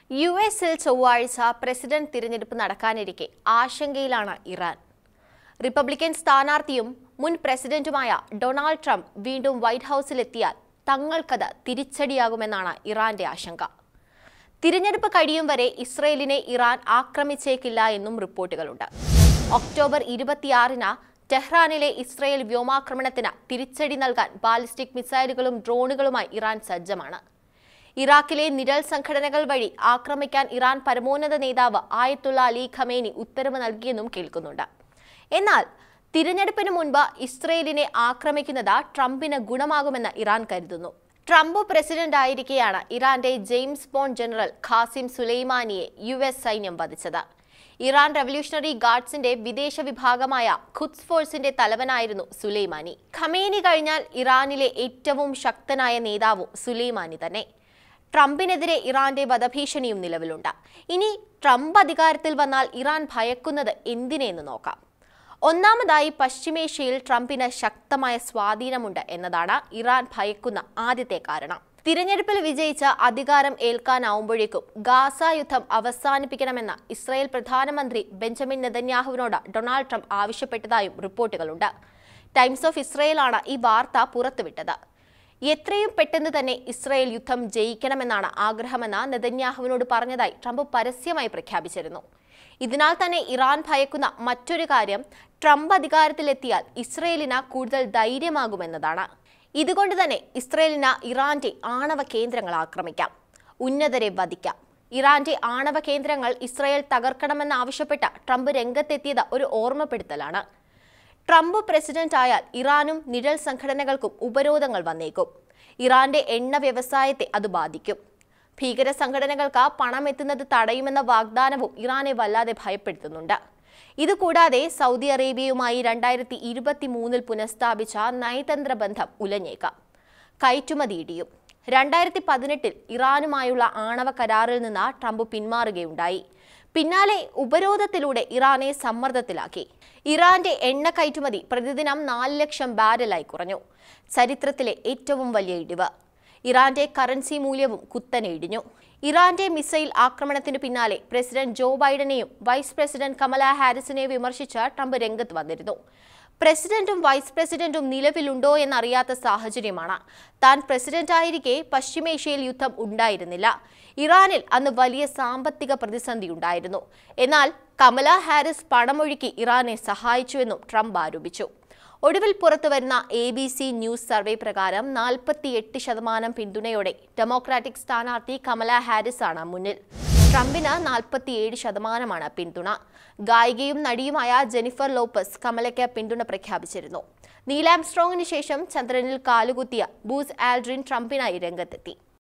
U എസിൽ ചൊവ്വാഴ്ച president തിരഞ്ഞെടുപ്പ് നടക്കാനിരിക്കെ ആശങ്കയിലാണ് ഇറാൻ റിപ്പബ്ലിക്കൻ സ്ഥാനാർത്ഥിയും മുൻ പ്രസിഡന്റുമായ ഡൊണാൾഡ് ട്രംപ് വീണ്ടും വൈറ്റ് ഹൌസിലെത്തിയാൽ തങ്ങൾക്കത് തിരിച്ചടിയാകുമെന്നാണ് ഇറാന്റെ ആശങ്ക തിരഞ്ഞെടുപ്പ് കഴിയും വരെ ഇസ്രയേലിനെ ഇറാൻ ആക്രമിച്ചേക്കില്ല എന്നും റിപ്പോർട്ടുകളുണ്ട് ഒക്ടോബർ ഇരുപത്തിയാറിന് ടെഹ്റാനിലെ ഇസ്രയേൽ വ്യോമാക്രമണത്തിന് തിരിച്ചടി നൽകാൻ ബാലിസ്റ്റിക് മിസൈലുകളും ഡ്രോണുകളുമായി ഇറാൻ സജ്ജമാണ് ഇറാഖിലെ നിഴൽ സംഘടനകൾ വഴി ആക്രമിക്കാൻ ഇറാൻ പരമോന്നത നേതാവ് ആയത്തുള്ള അലി ഖമേനി ഉത്തരവ് നൽകിയെന്നും കേൾക്കുന്നുണ്ട് എന്നാൽ തിരഞ്ഞെടുപ്പിന് മുൻപ് ഇസ്രയേലിനെ ആക്രമിക്കുന്നത് ട്രംപിന് ഗുണമാകുമെന്ന് ഇറാൻ കരുതുന്നു ട്രംപ് പ്രസിഡന്റ് ആയിരിക്കെയാണ് ഇറാന്റെ ജെയിംസ് ബോണ്ട് ജനറൽ ഖാസിം സുലൈമാനിയെ യു എസ് സൈന്യം വധിച്ചത് ഇറാൻ റവല്യൂഷണറി ഗാർഡ്സിന്റെ വിദേശ വിഭാഗമായ ഖുദ്സ് ഫോഴ്സിന്റെ തലവനായിരുന്നു സുലൈമാനി ഖമേനി കഴിഞ്ഞാൽ ഇറാനിലെ ഏറ്റവും ശക്തനായ നേതാവും സുലൈമാനി തന്നെ ട്രംപിനെതിരെ ഇറാന്റെ വധഭീഷണിയും നിലവിലുണ്ട് ഇനി ട്രംപ് അധികാരത്തിൽ വന്നാൽ ഇറാൻ ഭയക്കുന്നത് എന്തിനെന്ന് നോക്കാം ഒന്നാമതായി പശ്ചിമേഷ്യയിൽ ട്രംപിന് ശക്തമായ സ്വാധീനമുണ്ട് എന്നതാണ് ഇറാൻ ഭയക്കുന്ന ആദ്യത്തെ കാരണം തിരഞ്ഞെടുപ്പിൽ വിജയിച്ച അധികാരം ഏൽക്കാനാവുമ്പോഴേക്കും ഗാസ യുദ്ധം അവസാനിപ്പിക്കണമെന്ന് ഇസ്രായേൽ പ്രധാനമന്ത്രി ബെഞ്ചമിൻ നെതന്യാഹുവിനോട് ഡൊണാൾഡ് ട്രംപ് ആവശ്യപ്പെട്ടതായും റിപ്പോർട്ടുകളുണ്ട് ടൈംസ് ഓഫ് ഇസ്രയേലാണ് ഈ വാർത്ത പുറത്തുവിട്ടത് എത്രയും പെട്ടെന്ന് തന്നെ ഇസ്രായേൽ യുദ്ധം ജയിക്കണമെന്നാണ് ആഗ്രഹമെന്ന് നെതന്യാഹുവിനോട് പറഞ്ഞതായി ട്രംപ് പരസ്യമായി പ്രഖ്യാപിച്ചിരുന്നു ഇതിനാൽ തന്നെ ഇറാൻ ഭയക്കുന്ന മറ്റൊരു കാര്യം ട്രംപ് അധികാരത്തിലെത്തിയാൽ ഇസ്രയേലിന് കൂടുതൽ ധൈര്യമാകുമെന്നതാണ് ഇതുകൊണ്ട് തന്നെ ഇസ്രയേലിന് ഇറാന്റെ ആണവ കേന്ദ്രങ്ങൾ ആക്രമിക്കാം ഉന്നതരെ വധിക്കാം ഇറാന്റെ ആണവ കേന്ദ്രങ്ങൾ ഇസ്രയേൽ തകർക്കണമെന്നാവശ്യപ്പെട്ട ട്രംപ് രംഗത്തെത്തിയത് ഒരു ഓർമ്മപ്പെടുത്തലാണ് ട്രംപ് പ്രസിഡന്റ് ആയാൽ ഇറാനും നിഴൽ സംഘടനകൾക്കും ഉപരോധങ്ങൾ വന്നേക്കും ഇറാന്റെ എണ്ണ വ്യവസായത്തെ അത് ബാധിക്കും ഭീകര സംഘടനകൾക്ക് പണം എത്തുന്നത് തടയുമെന്ന വാഗ്ദാനവും ഇറാനെ വല്ലാതെ ഭയപ്പെടുത്തുന്നുണ്ട് ഇതുകൂടാതെ സൗദി അറേബ്യയുമായി രണ്ടായിരത്തി ഇരുപത്തി മൂന്നിൽ പുനഃസ്ഥാപിച്ച നയതന്ത്ര ബന്ധം ഉലഞ്ഞേക്കാം കയറ്റുമതി ഇടിയും രണ്ടായിരത്തി പതിനെട്ടിൽ ഇറാനുമായുള്ള ആണവ കരാറിൽ നിന്ന് ട്രംപ് പിന്മാറുകയുണ്ടായി പിന്നാലെ ഉപരോധത്തിലൂടെ ഇറാനെ സമ്മർദ്ദത്തിലാക്കി ഇറാന്റെ എണ്ണ കയറ്റുമതി പ്രതിദിനം നാല് ലക്ഷം ബാരലായി കുറഞ്ഞു ചരിത്രത്തിലെ ഏറ്റവും വലിയ ഇടിവ് ഇറാന്റെ കറൻസി മൂല്യവും കുത്തനെ ഇടിഞ്ഞു ഇറാന്റെ മിസൈൽ ആക്രമണത്തിന് പിന്നാലെ പ്രസിഡന്റ് ജോ ബൈഡനെയും വൈസ് പ്രസിഡന്റ് കമല ഹാരിസിനെയും വിമർശിച്ച് ട്രംപ് രംഗത്ത് വന്നിരുന്നു പ്രസിഡന്റും വൈസ് പ്രസിഡന്റും നിലവിലുണ്ടോ എന്നറിയാത്ത സാഹചര്യമാണ് താൻ പ്രസിഡന്റായിരിക്കെ പശ്ചിമേഷ്യയിൽ യുദ്ധം ഉണ്ടായിരുന്നില്ല ഇറാനിൽ അന്ന് വലിയ സാമ്പത്തിക പ്രതിസന്ധി ഉണ്ടായിരുന്നു എന്നാൽ കമല ഹാരിസ് പണമൊഴുക്കി ഇറാനെ സഹായിച്ചുവെന്നും ട്രംപ് ആരോപിച്ചു ഒടുവിൽ പുറത്തുവരുന്ന A B C news survey പ്രകാരം നാൽപ്പത്തിയെട്ട് ശതമാനം പിന്തുണയോടെ ഡെമോക്രാറ്റിക് സ്ഥാനാർത്ഥി കമല ഹാരിസ് ആണ് മുന്നിൽ ട്രംപിന് നാൽപ്പത്തിയേഴ് ശതമാനമാണ് പിന്തുണ ഗായികയും നടിയുമായ ജെനിഫർ ലോപ്പസ് കമലയ്ക്ക് പിന്തുണ പ്രഖ്യാപിച്ചിരുന്നു നീലാംസ്ട്രോങ്ങിന് ശേഷം ചന്ദ്രനിൽ കാലുകുത്തിയ ബൂസ് ആൽഡ്രിൻ ട്രംപിനായി രംഗത്തെത്തി